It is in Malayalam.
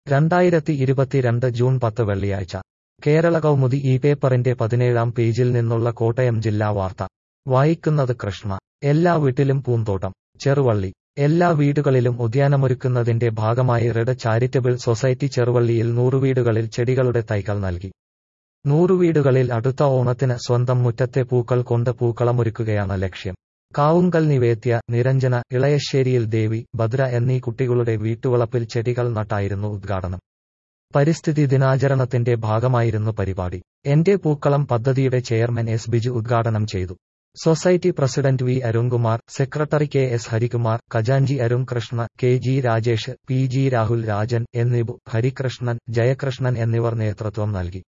രണ്ടായിരത്തി ഇരുപത്തിരണ്ട് ജൂൺ പത്ത് വെള്ളിയാഴ്ച കേരള കൗമുദി ഈ പേപ്പറിന്റെ പതിനേഴാം പേജിൽ നിന്നുള്ള കോട്ടയം ജില്ലാ വാർത്ത വായിക്കുന്നത് കൃഷ്ണ എല്ലാ വീട്ടിലും പൂന്തോട്ടം ചെറുവള്ളി എല്ലാ വീടുകളിലും ഉദ്യാനമൊരുക്കുന്നതിന്റെ ഭാഗമായി റെഡ് ചാരിറ്റബിൾ സൊസൈറ്റി ചെറുവള്ളിയിൽ നൂറ് വീടുകളിൽ ചെടികളുടെ തൈകൾ നൽകി നൂറു വീടുകളിൽ അടുത്ത ഓണത്തിന് സ്വന്തം മുറ്റത്തെ പൂക്കൾ കൊണ്ട് പൂക്കളമൊരുക്കുകയാണ് ലക്ഷ്യം കാവുങ്കൽ നിവേദ്യ നിരഞ്ജന ഇളയശ്ശേരിയിൽ ദേവി ഭദ്ര എന്നീ കുട്ടികളുടെ വീട്ടുവളപ്പിൽ ചെടികൾ നട്ടായിരുന്നു ഉദ്ഘാടനം പരിസ്ഥിതി ദിനാചരണത്തിന്റെ ഭാഗമായിരുന്നു പരിപാടി എന്റെ പൂക്കളം പദ്ധതിയുടെ ചെയർമാൻ എസ് ബിജു ഉദ്ഘാടനം ചെയ്തു society president V Arunkumar secretary K S Harikumar ഖജാൻജി Arun Krishna K G Rajesh P G Rahul Rajan എന്നിബു ഹരികൃഷ്ണൻ ജയകൃഷ്ണൻ എന്നിവർ നേതൃത്വം നൽകി